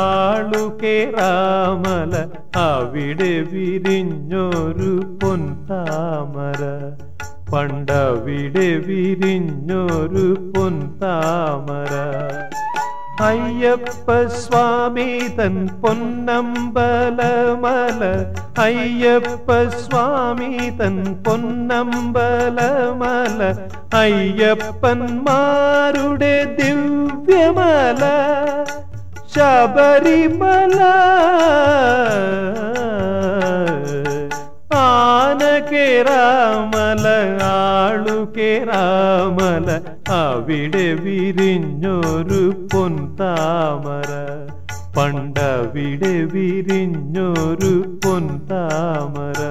ആളുകേറാമല അവിടെ വിരിഞ്ഞൊരു പൊൻതാമര പണ്ടവിടെ വിരിഞ്ഞൊരു പൊൻതാമര അയ്യപ്പ സ്വാമി തൻ പൊന്നമ്പലമല അയ്യപ്പ സ്വാമി തൻ പൊന്നമ്പലമല അയ്യപ്പന്മാരുടെ ദിവ്യമല ശബരിമല ആനകേറാമല ആളുകേറാമല അവിടെ വിരിഞ്ഞൊരു പൊൻതാമര പണ്ടവിടെ വിരിഞ്ഞൊരു പൊൻതാമര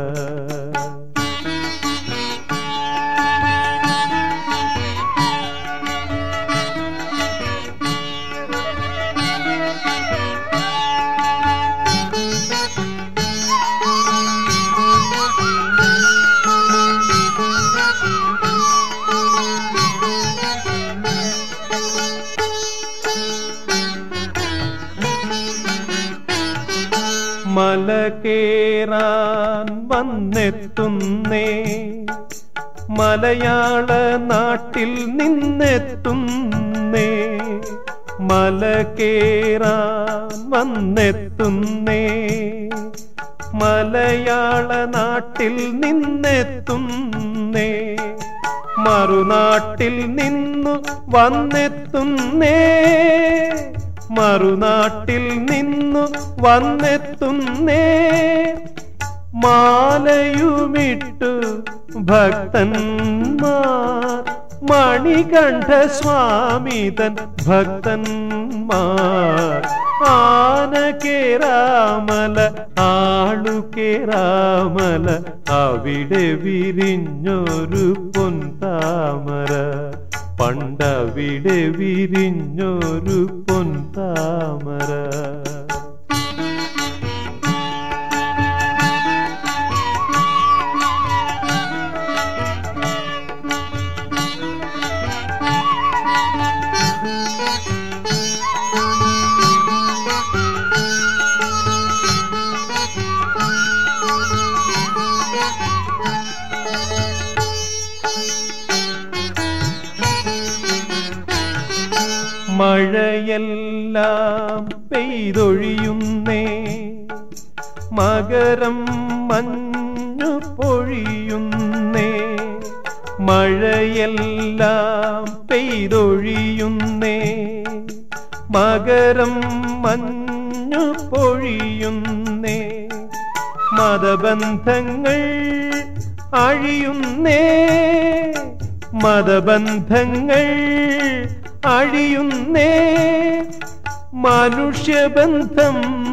മല കേറാൻ വന്നെത്തുന്നേ മലയാള നാട്ടിൽ നിന്നെത്തുന്നേ മല കേറാൻ വന്നെത്തുന്നേ മലയാള നാട്ടിൽ നിന്നെത്തുന്നേ മറുനാട്ടിൽ നിന്നു വന്നെത്തുന്നേ മറുനാട്ടിൽ നിന്നു വന്നെത്തുന്നേ മാലയുമിട്ടു ഭക്തന്മാർ മണികണ്ഠ സ്വാമിതൻ ഭക്തന്മാർ ആന കേറാമല ആളു കേറാമല അവിടെ വിരിഞ്ഞൊരു പൊൻതാമര പണ്ടവിടെ വിരിഞ്ഞൊരു പൊൻതാമര മഴയെല്ലാം പെയ്തൊഴിയുന്നേ മകരം മഞ്ഞു പൊഴിയുന്നേ മഴയെല്ലാം പെയ്തൊഴിയുന്നേ മകരം മഞ്ഞു പൊഴിയുന്നേ മതബന്ധങ്ങൾ അഴിയുന്നേ മതബന്ധങ്ങൾ അഴിയുന്നേ മനുഷ്യബന്ധം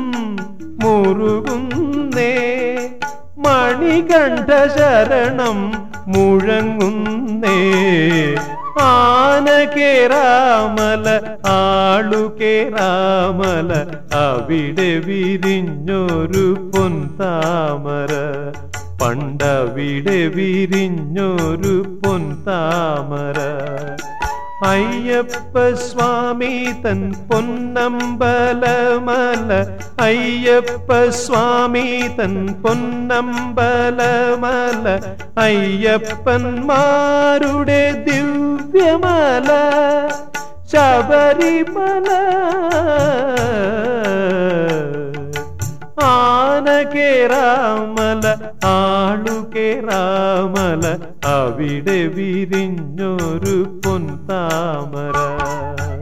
മുറുകുന്നേ മണികണ്ഠ ശരണം മുഴങ്ങുന്നേ ആന കേറാമല ആളു കേറാമല അവിടെ വിരിഞ്ഞൊരു പൊൻതാമര പണ്ടവിടെ വിരിഞ്ഞൊരു പൊൻതാമര അയ്യപ്പ സ്വാമി തൻ പൊന്നമ്പലമല അയ്യപ്പ സ്വാമി തൻ പൊന്നമ്പലമല അയ്യപ്പന്മാരുടെ ദിവ്യമല ശബരിമല ആന കേറാമല ആളു കേറാമല അവിടെ വിരിഞ്ഞൊരു പൊൻതാമര